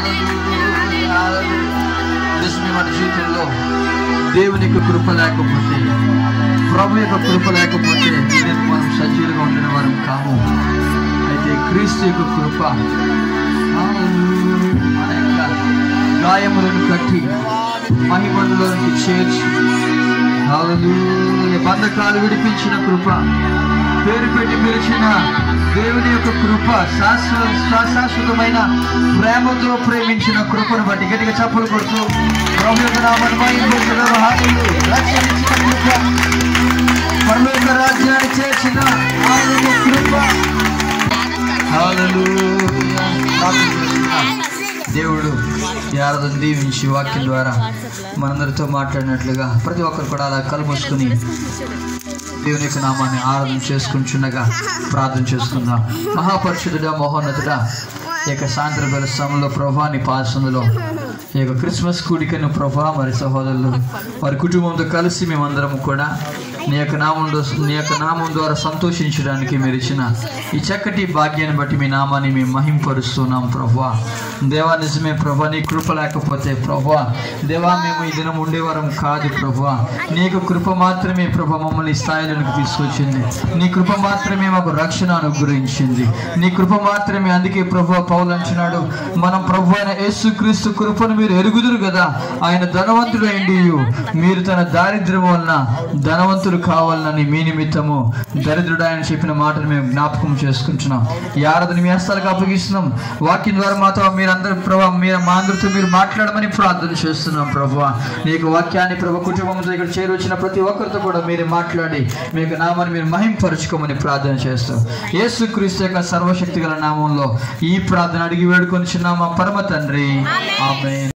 Hallelujah, hallelujah. నిజమే మన జీవితంలో దేవుని యొక్క కృప లేకపోతే ప్రభు యొక్క కృప లేకపోతే నేను మనం సజీలుగా ఉండిన వారం కాము అయితే క్రీస్తు యొక్క కృప hallelujah, మన యొక్క గాయములను కట్టి మహిమలోనికి చేర్చి hallelujah, బంధకాలు విడిపించిన కృప పేరు పెట్టి పిలిచిన దేవుని యొక్క కృప శాశ్వత శాశ్వతమైన ప్రేమతో ప్రేమించిన కృపను బట్టి గట్టిగా చప్పలు కొడుతూ ప్రభు యొక్క నామాన్ని మహిమపరచడం, hallelujah. రక్షణించిన కృప పరలోక రాజ్యాన్ని చేర్చిన ఆయన కృప హల్లెలూయా. ప్రార్థన చేస్తున్నాం. దేవుడు ఈ ఆరాధన దీవించి వాక్యం ద్వారా మనందరితో మాట్లాడినట్లుగా ప్రతి ఒక్కరు కూడా అలా కళ్ళు మూసుకుని దేవుని యొక్క నామాన్ని ఆరాధన చేసుకుంటుండగా ప్రార్థన చేసుకుందాం మహాపరిషుడుడా మహోన్నతుడా ఈ యొక్క సాయంత్రం వేళ సమయంలో ప్రభా నీ పాసందులో ఈ యొక్క క్రిస్మస్ కూడికను ప్రభా మరి సహోదరులు వారి కుటుంబంతో కలిసి మేమందరం కూడా నీ యొక్క నామం ద్వారా- నీ యొక్క నామం ద్వారా సంతోషించడానికి మీరు ఇచ్చిన ఈ చక్కటి భాగ్యాన్ని బట్టి మీ నామాన్ని మేము మహింపరుస్తున్నాం ప్రభా దేవా నిజమే ప్రభా నీ కృప లేకపోతే ప్రభా దేవా మేము ఈ దినం ఉండేవారం కాదు ప్రభా నీ యొక్క కృప మాత్రమే ప్రభా మమ్మల్ని ఈ స్థాయిలోనికి తీసుకొచ్చింది నీ కృప మాత్రమే మాకు రక్షణ అనుగ్రహించింది నీ కృప మాత్రమే అందుకే ప్రభు పౌలు అంటున్నాడు మనం ప్రభు అయిన యేసుక్రీస్తు కృపను మీరు ఎరుగుదురు కదా ఆయన ధనవంతుడు అయింది మీరు తన దారిద్ర్యం వలన ధనవంతుడు కావాలని మీ నిమిత్తము దరిద్రుడు ఆయన చెప్పిన మాటను మేము జ్ఞాపకం చేసుకుంటున్నాం ఈ ఆరాధన మీ హస్తాలకు అప్పగిస్తున్నాం వాక్యం ద్వారా మాతో మీరందరూ ప్రభా మీరు మా అందరితో మీరు మాట్లాడమని ప్రార్థన చేస్తున్నాం ప్రభు నీకు వాక్యాన్ని ప్రభు కుటుంబంతో ఇక్కడ చేరొచ్చిన ప్రతి ఒక్కరితో కూడా మీరు మాట్లాడి మీ యొక్క నామాన్ని మీరు మహింపరచుకోమని ప్రార్థన చేస్తాం యేసు క్రీస్తు యొక్క సర్వశక్తి గల నామంలో ఈ ప్రార్థన అడిగి వేడుకొని చిన్న మా పరమ తండ్రి ఆమె